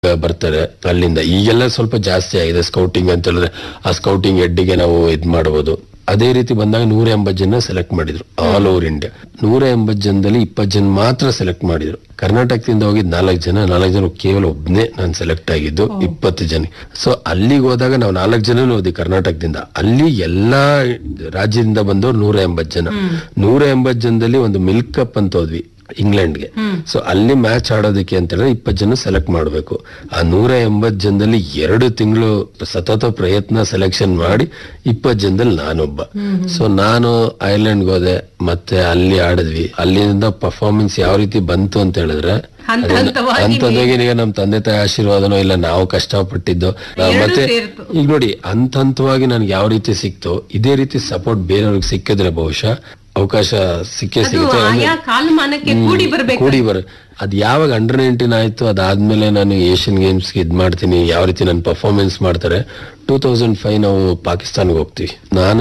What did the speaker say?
ಬರ್ತಾರೆ ಅಲ್ಲಿಂದ ಈಗೆಲ್ಲ ಸ್ವಲ್ಪ ಜಾಸ್ತಿ ಆಗಿದೆ ಸ್ಕೌಟಿಂಗ್ ಅಂತ ಹೇಳಿದ್ರೆ ಆ ಸ್ಕೌಟಿಂಗ್ ಹೆಡ್ಗೆ ನಾವು ಇದ್ ಮಾಡಬಹುದು ಅದೇ ರೀತಿ ಬಂದಾಗ ನೂರ ಎಂಬತ್ ಜನ ಸೆಲೆಕ್ಟ್ ಮಾಡಿದ್ರು ಆಲ್ ಓವರ್ ಇಂಡಿಯಾ ನೂರ ಎಂಬತ್ ಜನದಲ್ಲಿ ಇಪ್ಪತ್ ಜನ ಮಾತ್ರ ಸೆಲೆಕ್ಟ್ ಮಾಡಿದ್ರು ಕರ್ನಾಟಕದಿಂದ ಹೋಗಿದ್ ನಾಲ್ಕು ಜನ ನಾಲ್ಕು ಜನ ಕೇವಲ ಒಬ್ನೇ ನಾನು ಸೆಲೆಕ್ಟ್ ಆಗಿದ್ದು ಇಪ್ಪತ್ತು ಜನ ಸೊ ಅಲ್ಲಿಗೆ ಹೋದಾಗ ನಾವು ನಾಲ್ಕು ಜನ ಹೋದ್ವಿ ಕರ್ನಾಟಕದಿಂದ ಅಲ್ಲಿ ಎಲ್ಲಾ ರಾಜ್ಯದಿಂದ ಬಂದವ್ರು ನೂರ ಎಂಬತ್ ಜನ ನೂರ ಎಂಬತ್ ಜನದಲ್ಲಿ ಒಂದು ಮಿಲ್ಕ್ ಕಪ್ ಅಂತ ಹೋದ್ವಿ ಇಂಗ್ಲೆಂಡ್ಗೆ ಸೊ ಅಲ್ಲಿ ಮ್ಯಾಚ್ ಆಡೋದಕ್ಕೆ ಅಂತ ಹೇಳಿದ್ರೆ ಇಪ್ಪತ್ತು ಜನ ಸೆಲೆಕ್ಟ್ ಮಾಡಬೇಕು ಆ ನೂರ ಎಂಬತ್ ಜನದಲ್ಲಿ ಎರಡು ತಿಂಗಳು ಸತತ ಪ್ರಯತ್ನ ಸೆಲೆಕ್ಷನ್ ಮಾಡಿ ಇಪ್ಪತ್ತು ಜನದಲ್ಲಿ ನಾನೊಬ್ಬ ಸೊ ನಾನು ಐರ್ಲೆಂಡ್ಗೆ ಹೋದೆ ಮತ್ತೆ ಅಲ್ಲಿ ಆಡಿದ್ವಿ ಅಲ್ಲಿಂದ ಪರ್ಫಾರ್ಮೆನ್ಸ್ ಯಾವ ರೀತಿ ಬಂತು ಅಂತ ಹೇಳಿದ್ರೆ ಹಂತ ಹಂತವಾಗಿ ಅಂತದಾಗಿ ಈಗ ನಮ್ ತಂದೆ ತಾಯಿ ಆಶೀರ್ವಾದನೋ ಇಲ್ಲ ನಾವು ಕಷ್ಟಪಟ್ಟಿದ್ದು ಆ, ಎರಡೂ ಮತ್ತೆ ಸೇರ್ತು. ಈಗ ನೋಡಿ ಹಂತ ಹಂತವಾಗಿ ನನ್ಗೆ ಯಾವ ರೀತಿ ಸಿಕ್ತೋ ಇದೇ ರೀತಿ ಸಪೋರ್ಟ್ ಬೇರೆಯವ್ರಿಗೆ ಸಿಕ್ಕಿದ್ರೆ ಬಹುಶಃ ಅವಕಾಶ ಸಿಕ್ಕೇ ಅದು ಸಿಗುತ್ತೆ ಆಯಾ ಕಾಲಮಾನಕ್ಕೆ ಕೂಡಿ ಬರ್ಬೇಕು ಕೂಡಿ ಬರ ಅದ್ ಯಾವಾಗ ಅಂಡರ್ ನೈನ್ಟೀನ್ ಆಯ್ತು ಅದಾದ್ಮೇಲೆ ನಾನು ಏಷ್ಯನ್ ಗೇಮ್ಸ್ ಇದ್ ಮಾಡ್ತೀನಿ ಯಾವ ರೀತಿ ನನ್ನ ಪರ್ಫಾರ್ಮೆನ್ಸ್ ಮಾಡ್ತಾರೆ ಟೂ ತೌಸಂಡ್ ಫೈವ್ ನಾವು ಪಾಕಿಸ್ತಾನ್ಗೆ ಹೋಗ್ತೀವಿ ನಾನು